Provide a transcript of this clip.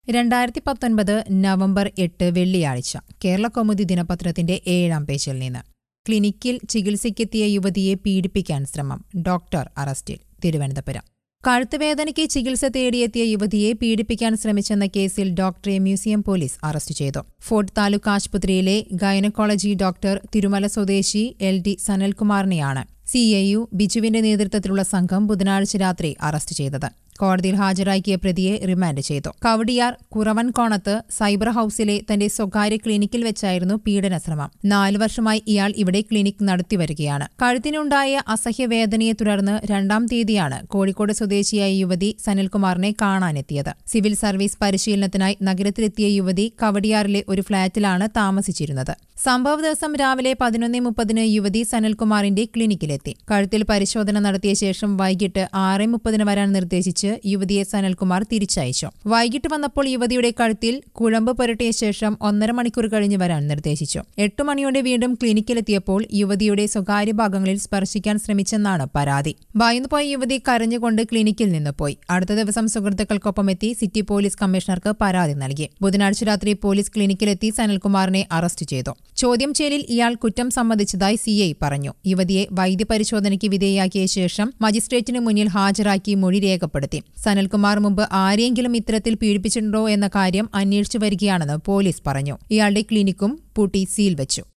രണ്ടായിരത്തി പത്തൊൻപത് നവംബർ എട്ട് വെള്ളിയാഴ്ച കേരള കൗമുദി ദിനപത്രത്തിന്റെ ഏഴാം പേജിൽ നിന്ന് ക്ലിനിക്കിൽ ചികിത്സയ്ക്കെത്തിയ യുവതിയെ പീഡിപ്പിക്കാൻ ശ്രമം ഡോക്ടർ അറസ്റ്റിൽ തിരുവനന്തപുരം കഴുത്തുവേദനയ്ക്ക് ചികിത്സ തേടിയെത്തിയ യുവതിയെ പീഡിപ്പിക്കാൻ ശ്രമിച്ചെന്ന കേസിൽ ഡോക്ടറെ മ്യൂസിയം പോലീസ് അറസ്റ്റ് ചെയ്തു ഫോർട്ട് താലൂക്ക് ആശുപത്രിയിലെ ഗൈനക്കോളജി ഡോക്ടർ തിരുമല സ്വദേശി എൽ ഡി സനൽകുമാറിനെയാണ് സി എ യു ബിജുവിന്റെ നേതൃത്വത്തിലുള്ള സംഘം ബുധനാഴ്ച രാത്രി അറസ്റ്റ് ചെയ്തത് കോടതിയിൽ ഹാജരാക്കിയ പ്രതിയെ റിമാൻഡ് ചെയ്തു കവടിയാർ കുറവൻകോണത്ത് സൈബർ ഹൌസിലെ തന്റെ സ്വകാര്യ ക്ലിനിക്കിൽ വെച്ചായിരുന്നു പീഡന ശ്രമം നാലു വർഷമായി ഇയാൾ ഇവിടെ ക്ലിനിക് നടത്തിവരികയാണ് കഴുത്തിനുണ്ടായ അസഹ്യവേദനയെ തുടർന്ന് രണ്ടാം തീയതിയാണ് കോഴിക്കോട് സ്വദേശിയായ യുവതി സനിൽകുമാറിനെ കാണാനെത്തിയത് സിവിൽ സർവീസ് പരിശീലനത്തിനായി നഗരത്തിലെത്തിയ യുവതി കവടിയാറിലെ ഒരു ഫ്ളാറ്റിലാണ് താമസിച്ചിരുന്നത് സംഭവ ദിവസം രാവിലെ പതിനൊന്ന് മുപ്പതിന് യുവതി സനൽകുമാറിന്റെ ക്ലിനിക്കിലെത്തി കഴുത്തിൽ പരിശോധന നടത്തിയ ശേഷം വൈകിട്ട് ആറ് മുപ്പതിന് വരാൻ നിർദ്ദേശിച്ച് യുവതിയെ സനൽകുമാർ തിരിച്ചയച്ചു വൈകിട്ട് വന്നപ്പോൾ യുവതിയുടെ കഴുത്തിൽ കുഴമ്പ് പുരട്ടിയ ശേഷം ഒന്നര മണിക്കൂർ കഴിഞ്ഞ് വരാൻ നിർദ്ദേശിച്ചു എട്ട് മണിയോടെ വീണ്ടും ക്ലിനിക്കിലെത്തിയപ്പോൾ യുവതിയുടെ സ്വകാര്യ ഭാഗങ്ങളിൽ സ്പർശിക്കാൻ ശ്രമിച്ചെന്നാണ് പരാതി ഭയന്നുപോയ യുവതി കരഞ്ഞുകൊണ്ട് ക്ലിനിക്കിൽ നിന്ന് പോയി അടുത്ത ദിവസം സുഹൃത്തുക്കൾക്കൊപ്പം എത്തി സിറ്റി പോലീസ് കമ്മീഷണർക്ക് പരാതി നൽകി ബുധനാഴ്ച രാത്രി പോലീസ് ക്ലിനിക്കിലെത്തി സനൽകുമാറിനെ അറസ്റ്റ് ചെയ്തു ചോദ്യം ചെയ്യലിൽ ഇയാൾ കുറ്റം സമ്മതിച്ചതായി സി ഐ പറഞ്ഞു യുവതിയെ വൈദ്യപരിശോധനയ്ക്ക് വിധേയാക്കിയ ശേഷം മജിസ്ട്രേറ്റിന് മുന്നിൽ ഹാജരാക്കി മൊഴി രേഖപ്പെടുത്തി സനൽകുമാർ മുമ്പ് ആരെയെങ്കിലും ഇത്തരത്തിൽ പീഡിപ്പിച്ചിട്ടുണ്ടോ എന്ന കാര്യം അന്വേഷിച്ചു വരികയാണെന്ന് പോലീസ് പറഞ്ഞു ഇയാളുടെ ക്ലിനിക്കും പൂട്ടി സീൽ വെച്ചു